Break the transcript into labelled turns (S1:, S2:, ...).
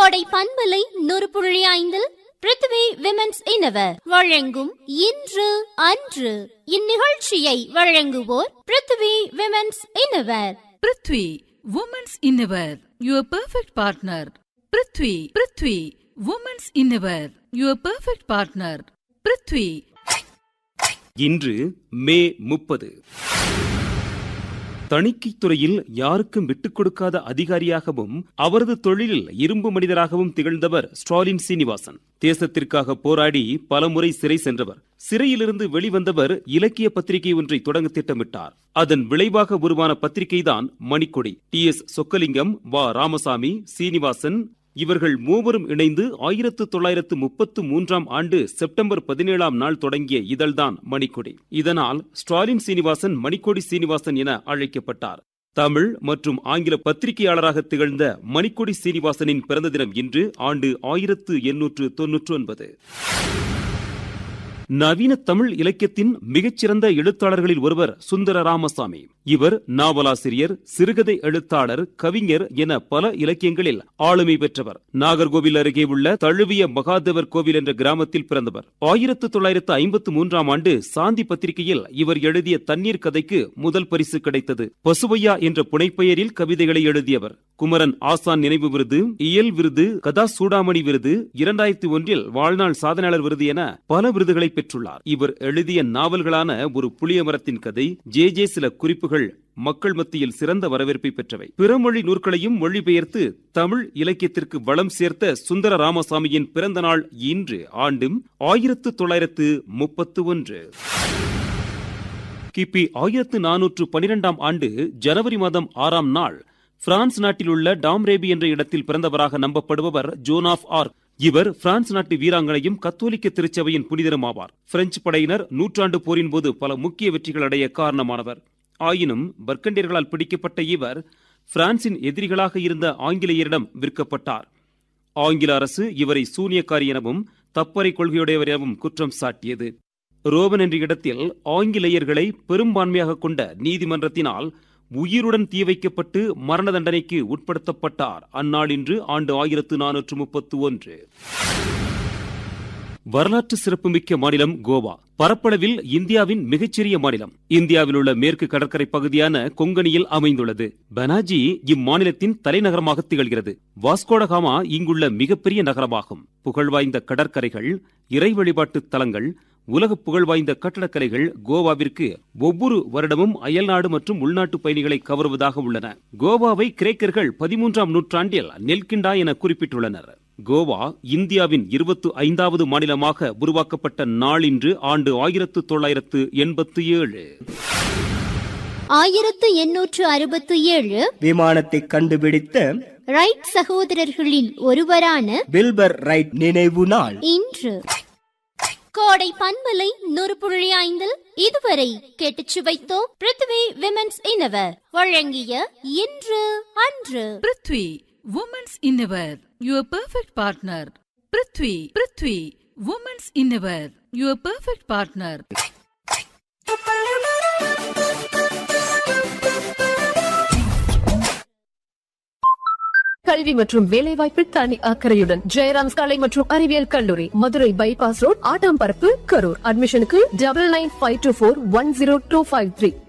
S1: கோடை பண்பலை நூறு புள்ளி ஐந்தில் பிருத்வி விமென்ஸ் இனவர் வழங்கும் இன்று அன்று இந்நிகழ்ச்சியை வழங்குவோர் Prithvi women's innerwear
S2: Prithvi women's innerwear your perfect partner Prithvi Prithvi women's innerwear your perfect partner Prithvi
S3: இன்று மே முப்பது தணிக்கைத் துறையில் யாருக்கும் விட்டுக் கொடுக்காத அதிகாரியாகவும் அவரது தொழிலில் இரும்பு மனிதராகவும் திகழ்ந்தவர் ஸ்டாலின் சீனிவாசன் தேசத்திற்காக போராடி பலமுறை சிறை சென்றவர் சிறையிலிருந்து வெளிவந்தவர் இலக்கிய பத்திரிகை ஒன்றை தொடங்க திட்டமிட்டார் அதன் விளைவாக உருவான பத்திரிகைதான் மணிக்கொடி டி எஸ் சொக்கலிங்கம் வ ராமசாமி சீனிவாசன் இவர்கள் மூவரும் இணைந்து ஆயிரத்து தொள்ளாயிரத்து முப்பத்து மூன்றாம் ஆண்டு செப்டம்பர் பதினேழாம் நாள் தொடங்கிய இதழ்தான் மணிக்கொடி இதனால் ஸ்டாலின் சீனிவாசன் மணிக்கொடி சீனிவாசன் என அழைக்கப்பட்டார் தமிழ் மற்றும் ஆங்கில பத்திரிகையாளராக திகழ்ந்த மணிக்கொடி சீனிவாசனின் பிறந்த தினம் இன்று ஆண்டு ஆயிரத்து எண்ணூற்று தொன்னூற்று ஒன்பது நவீன தமிழ் இலக்கியத்தின் மிகச்சிறந்த எழுத்தாளர்களில் ஒருவர் சுந்தர ராமசாமி இவர் நாவலாசிரியர் சிறுகதை எழுத்தாளர் கவிஞர் என பல இலக்கியங்களில் ஆளுமை பெற்றவர் நாகர்கோவில் அருகே உள்ள தழுவிய மகாதேவர் கோவில் என்ற கிராமத்தில் பிறந்தவர் ஆயிரத்து தொள்ளாயிரத்து ஐம்பத்து மூன்றாம் ஆண்டு சாந்தி பத்திரிகையில் இவர் எழுதிய தண்ணீர் கதைக்கு முதல் பரிசு கிடைத்தது பசுவையா என்ற புனைப்பெயரில் கவிதைகளை எழுதியவர் குமரன் ஆசான் நினைவு விருது இயல் விருது கதா சூடாமணி விருது இரண்டாயிரத்தி ஒன்றில் வாழ்நாள் சாதனையாளர் விருது என பல விருதுகளை பெற்றுள்ளார் இவர் எழுதிய நாவல்களான ஒரு புளிய மரத்தின் கதை ஜே ஜே சில குறிப்புகள் மக்கள் மத்தியில் சிறந்த வரவேற்பை பெற்றவை பிறமொழி நூற்களையும் மொழிபெயர்த்து தமிழ் இலக்கியத்திற்கு வளம் சேர்த்த சுந்தர ராமசாமியின் பிறந்த நாள் இன்று ஆண்டும் ஆயிரத்து தொள்ளாயிரத்து முப்பத்து ஒன்று கிபி ஆயிரத்து நானூற்று பனிரெண்டாம் ஆண்டு ஜனவரி மாதம் ஆறாம் நாள் பிரான்ஸ் நாட்டில் உள்ள டாம்ரேபி என்ற இடத்தில் பிறந்தவராக நம்பப்படுபவர் ஜோன் ஆஃப் ஆர்க் இவர் பிரான்ஸ் நாட்டு வீராங்கனையும் கத்தோலிக்க திருச்சபையின் புனிதரும் ஆவார் பிரெஞ்சு படையினர் நூற்றாண்டு போரின் போது பல முக்கிய வெற்றிகள் அடைய காரணமானவர் ஆயினும் பர்கண்டியர்களால் பிடிக்கப்பட்ட இவர் பிரான்சின் எதிரிகளாக இருந்த ஆங்கிலேயரிடம் விற்கப்பட்டார் ஆங்கில அரசு இவரை சூனியக்காரி எனவும் தப்பறை கொள்கையுடையவர் எனவும் குற்றம் சாட்டியது ரோவன் என்ற இடத்தில் ஆங்கிலேயர்களை பெரும்பான்மையாக கொண்ட நீதிமன்றத்தினால் உயிருடன் தீ வைக்கப்பட்டு மரண தண்டனைக்கு உட்படுத்தப்பட்டார் அந்நாளின்று ஆண்டு ஆயிரத்து நானூற்று முப்பத்து ஒன்று வரலாற்று சிறப்புமிக்க மாநிலம் கோவா பரப்பளவில் இந்தியாவின் மிகச்சிறிய மாநிலம் இந்தியாவில் உள்ள மேற்கு கடற்கரை பகுதியான கொங்கணியில் அமைந்துள்ளது பனாஜி இம்மாநிலத்தின் தலைநகரமாக திகழ்கிறது வாஸ்கோடகாமா இங்குள்ள மிகப்பெரிய நகரமாகும் புகழ்வாய்ந்த கடற்கரைகள் இறை வழிபாட்டு தலங்கள் உலக புகழ்வாய்ந்த கட்டடக்கலைகள் கோவாவிற்கு ஒவ்வொரு வருடமும் அயல்நாடு மற்றும் உள்நாட்டு பயணிகளை கவருவதாக உள்ளன கோவாவை கிரேக்கர்கள் பதிமூன்றாம் நூற்றாண்டில் நெல்கிண்டா என குறிப்பிட்டுள்ளனர் கோவா இந்தியாவின் இருபத்து ஐந்தாவது மாநிலமாக உருவாக்கப்பட்ட நாளின்று ஆண்டு ஆயிரத்து தொள்ளாயிரத்து எண்பத்து ஏழு
S1: ஆயிரத்து எண்ணூற்று அறுபத்து ஏழு
S4: விமானத்தை கண்டுபிடித்த
S1: ரைட் சகோதரர்களில் ஒருவரான
S4: வில்பர் ரைட் நினைவு நாள்
S1: இன்று கோடை பண்பலை நூறு புள்ளி ஐந்தில் இதுவரை கேட்டுச் சுவைத்தோம் பிருத்வி விமென்ஸ் இனவர் வழங்கிய இன்று அன்று
S2: Prithvi women's innerwear your perfect partner Prithvi Prithvi women's innerwear your perfect partner
S5: கல்வி மற்றும் வேலைவாய்ப்பில் தனி அக்கறையுடன் ஜெயராம்ஸ் கலை மற்றும் அறிவியல் கல்லூரி மதுரை பைபாஸ் ரோட் ஆட்டாம்பரப்பு கரூர் அட்மிஷனுக்கு double nine five two four one zero two five three